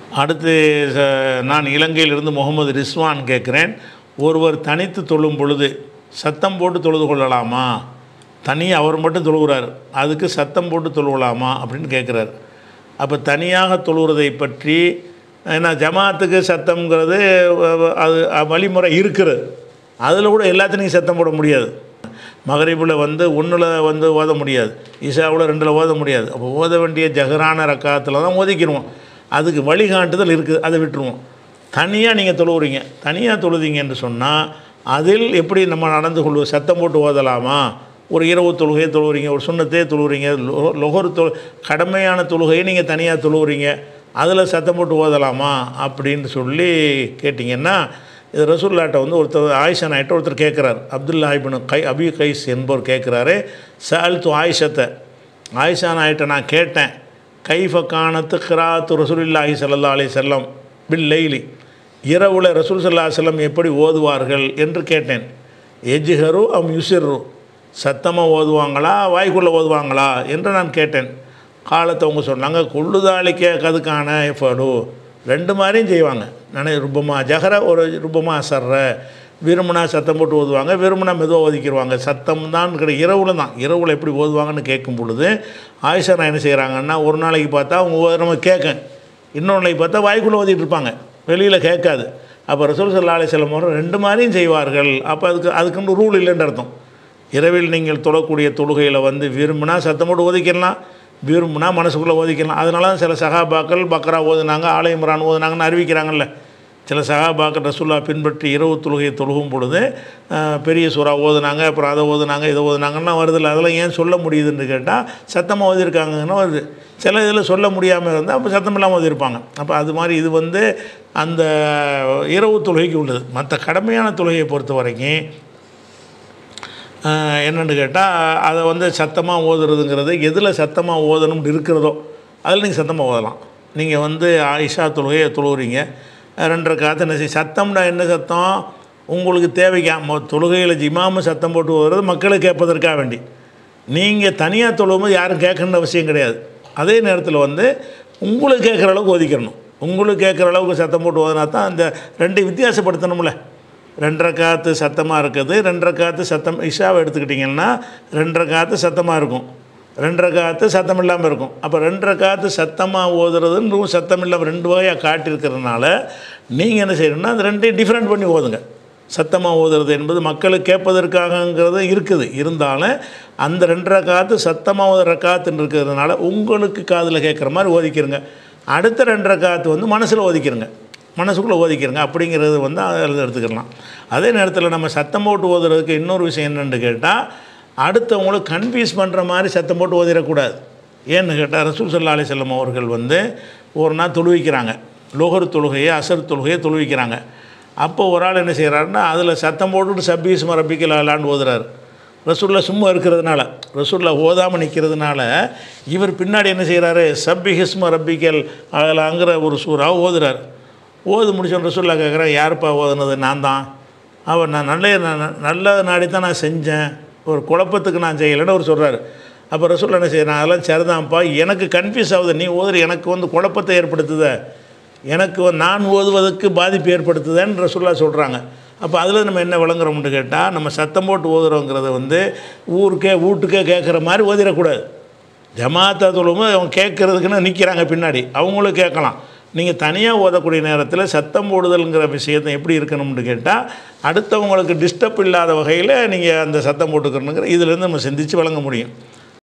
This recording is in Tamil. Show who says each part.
Speaker 1: அடுத்து ச- நான் இலங்கையிலிருந்து முகமது ரிஸ்வான் கேட்குறேன் ஒருவர் தனித்து தொழும் பொழுது சத்தம் போட்டு தொழுது கொள்ளலாமா தனி அவர் மட்டும் தொழுகிறார் அதுக்கு சத்தம் போட்டு தொழுகலாமா அப்படின்னு கேட்குறாரு அப்போ தனியாக தொழுகிறதை பற்றி ஏன்னா ஜமாத்துக்கு சத்தம்ங்கிறது அஹ், அது அஹ், வழிமுறை இருக்கிறது அதில் கூட எல்லாத்தையும் சத்தம் போட முடியாது மகரிபில் வந்து ஒன்றில் வந்து ஓத முடியாது இஷாவில் ரெண்டில் ஓத முடியாது அப்போ ஓத வேண்டிய ஜஹரான ரக்காத்தில் தான் ஓதிக்கிடுவோம் அதுக்கு வழிகாட்டுதல் இருக்குது அதை விட்டுருவோம் தனியாக நீங்கள் தொழுவுறீங்க தனியாக தொழுதீங்கன்னு சொன்னால் அதில் எப்படி நம்ம நடந்து கொள்வது சத்தம் போட்டு ஓதலாமா ஒரு இரவு தொழுகையை தொழுவுறீங்க ஒரு சுண்ணத்தையே தொழுவுறீங்க லொ- லொஹர் தொழு கடமையான தொழுகையை நீங்கள் தனியாக தொழுவுறீங்க அதில் சத்தம் போட்டு ஓதலாமா அப்படின்னு சொல்லி கேட்டிங்கன்னா இது ரசூல்லாட்ட வந்து ஒருத்தர் ஆயிஷா நாயிட்ட ஒருத்தர் கேட்குறாரு அப்துல்லா இப்னு கை அபி கைஸ் என்பவர் கேட்குறாரு சால் து ஆயிஷத்தை ஆயிஷா நாயிட்ட நான் கேட்டேன் கைஃப காணத்து கிராத்து ரசூலுல்லாஹி ஸல்லல்லாஹு அலைஹி செல்லம் பில் லைலி இரவுல ரசூல் ஸல்லல்லாஹு அலைஹி வஸல்லம் எப்படி ஓதுவார்கள் என்று கேட்டேன் எஜ்ஹரு அம் யுசிர்ரு சத்தமாக ஓதுவாங்களா வாய்க்குள்ளே ஓதுவாங்களா என்று நான் கேட்டேன் காலத்தை அவங்க சொன்னாங்க கொள்ளுதாளிக்க கதுக்கான எஃபடு ரெண்டு மாதிரியும் செய்வாங்க நான் ருப்பமா ஜஹர ஒரு ருப்பமா சர்ற விரும்பினா சத்தம் போட்டு ஓதுவாங்க விரும்பினா மெதுவாக ஒதுக்கிடுவாங்க சத்தம் தான் கிடையாது இரவில் தான் இரவில் எப்படி ஓதுவாங்கன்னு கேட்கும் பொழுது ஆயிஷா நான் என்ன செய்கிறாங்கன்னா ஒரு நாளைக்கு பார்த்தா அவங்க ஓ- நம்ம கேட்க இன்னொரு நாளைக்கு பார்த்தா வாய்க்குள்ளே ஓதிட்டு இருப்பாங்க வெளியில் கேட்காது அப்போ ரசூல் சல்லா அலி செல்லம் அவர்கள் ரெண்டு மாதிரியும் செய்வார்கள் அப்போ அதுக்கு அதுக்குன்னு ரூல் இல்லைன்னு அர்த்தம் இரவில் நீங்கள் தொழக்கூடிய தொழுகையில் வந்து விரும்பினா சத்தம் போட்டு ஒதுக்கிடலாம் விரும்பினா மனசுக்குள்ளே ஒதுக்கிடலாம் அதனால தான் சில சகாபாக்கள் பக்ரா ஓதுனாங்க ஆலய இம்ரான் ஓதுனாங்கன்னு அறிவிக்கிறாங்கல்ல சில சகாபாக்கள் ரசூல்லா பின்பற்றி இரவு தொழுகையை தொழுகும் பொழுது அஹ், பெரிய சூறா ஓதுனாங்க அப்புறம் அதை ஓதுனாங்க இதை ஓதுனாங்கன்னா வருதில்ல அதெல்லாம் ஏன் சொல்ல முடியுதுன்னு கேட்டால் சத்தமாக ஓதிருக்காங்கன்னா வருது சில இதில் சொல்ல முடியாமல் இருந்தால் அப்போ சத்தம் இல்லாமல் ஓதிருப்பாங்க அப்போ அது மாதிரி இது வந்து அந்த இரவு தொழுகைக்கு உள்ளது மற்ற கடமையான தொழுகையை பொறுத்த வரைக்கும் ஆஹ் என்னன்னு கேட்டால் அதை வந்து சத்தமாக ஓதுறதுங்கிறது எதில் சத்தமாக ஓதணும்னு இருக்கிறதோ அதில் நீங்கள் சத்தமாக ஓதலாம் நீங்கள் வந்து ஆயிஷா தொழுகையை தொழுகிறீங்க ரெண்டரை காற்று என்ன செய்ய சத்தம்னா என்ன சத்தம் உங்களுக்கு தேவைக்காம தொழுகையில் இமாம சத்தம் போட்டு ஓதுறது மக்களை கேட்பதற்காக வேண்டி நீங்கள் தனியாக தொழும்போது யாரும் கேட்கணுன்ற அவசியம் கிடையாது அதே நேரத்தில் வந்து உங்களுக்கு கேட்குற அளவுக்கு ஒதுக்கிடணும் உங்களுக்கு கேட்குற அளவுக்கு சத்தம் போட்டு ஓதுனா தான் அந்த ரெண்டு வித்தியாசப்படுத்தணும்ல ரெண்டரை காற்று சத்தமாக இருக்குது ரெண்டரை காற்று சத்தம் இஷாவை எடுத்துக்கிட்டிங்கன்னா ரெண்டரை காற்று சத்தமாக இருக்கும் ரெண்டரை காற்று சத்தம் இல்லாமல் இருக்கும் அப்போ ரெண்டரை காற்று சத்தமாக ஓதுறதுன்னு சத்தம் இல்லாமல் ரெண்டு வகையாக காட்டியிருக்கிறதுனால நீங்கள் என்ன செய்யணும்னா அந்த ரெண்டையும் டிஃப்ரெண்ட் பண்ணி ஓதுங்க சத்தமாக ஓதுறது என்பது மக்களுக்கு கேட்பதற்காகங்கிறது இருக்குது இருந்தாலும் அந்த ரெண்டரை காற்று சத்தமாக ஓதுற காற்றுன்னு இருக்கிறதுனால உங்களுக்கு காதில் கேட்குற மாதிரி ஓதிக்கிறங்க அடுத்த ரெண்டரை காற்று வந்து மனசில் ஓதிக்கிறங்க மனசுக்குள்ளே ஓதிக்கிறங்க அப்படிங்கிறது வந்து அதில் எடுத்துக்கலாம் அதே நேரத்தில் நம்ம சத்தம் போட்டு ஓதுறதுக்கு இன்னொரு விஷயம் என்னென்னு கேட்டால் அடுத்தவங்களுக்கு கன்ஃபியூஸ் பண்ணுற மாதிரி சத்தம் போட்டு ஓதிடக்கூடாது ஏன்னு கேட்டால் ரசூல் சல்லா அலி செல்லம் அவர்கள் வந்து ஒரு நாள் தொழுவிக்கிறாங்க லோகர் தொழுகையை அசர் தொழுகையை தொழுவிக்கிறாங்க அப்போ ஒரு ஆள் என்ன செய்கிறாருன்னா அதில் சத்தம் போட்டுட்டு சப்பீஸ்ம ரப்பிக்கல் அலான்னு ஓதுறாரு ரசூல்லா சும்மா இருக்கிறதுனால ரசூல்லா ஓதாமல் நிற்கிறதுனால இவர் பின்னாடி என்ன செய்கிறாரு சப்பி ஹிஸ்ம ரப்பிக்கல் அலாங்கிற ஒரு சூறா ஓதுறாரு ஓது முடிச்சோன்னு ரசூல்லா கேட்குறேன் யாருப்பா ஓதுனது நான் தான் அவன் நான் நல்ல நான் நல்ல நாடி தான் நான் செஞ்சேன் ஒரு குழப்பத்துக்கு நான் செய்யலைன்னு அவர் சொல்கிறாரு அப்போ ரசூல்லா என்ன செய்யறேன் அதெல்லாம் சரிதான்ப்பா எனக்கு கன்ஃபியூஸ் ஆகுது நீ ஓதுற எனக்கு வந்து குழப்பத்தை ஏற்படுத்துத எனக்கு வந்து நான் ஓதுவதற்கு பாதிப்பு ஏற்படுத்துதேன்னு ரசூல்லா சொல்கிறாங்க அப்போ அதில் நம்ம என்ன விளங்குறோம்னு கேட்டால் நம்ம சத்தம் போட்டு ஓதுறோங்கிறத வந்து ஊருக்கே வீட்டுக்கே கேட்குற மாதிரி ஓதிடக்கூடாது ஜமாத்தா தொழும்போது அவங்க கேட்குறதுக்குன்னு நிற்கிறாங்க பின்னாடி அவங்களும் கேட்கலாம் நீங்கள் தனியாக ஓதக்கூடிய நேரத்தில் சத்தம் போடுதல்ங்கிற விஷயத்தை எப்படி இருக்கணும்னு கேட்டால் அடுத்தவங்களுக்கு டிஸ்டர்ப் இல்லாத வகையில் நீங்கள் அந்த சத்தம் போட்டுக்கணுங்கிற இதுலேருந்து நம்ம சிந்தித்து வழங்க முடியும்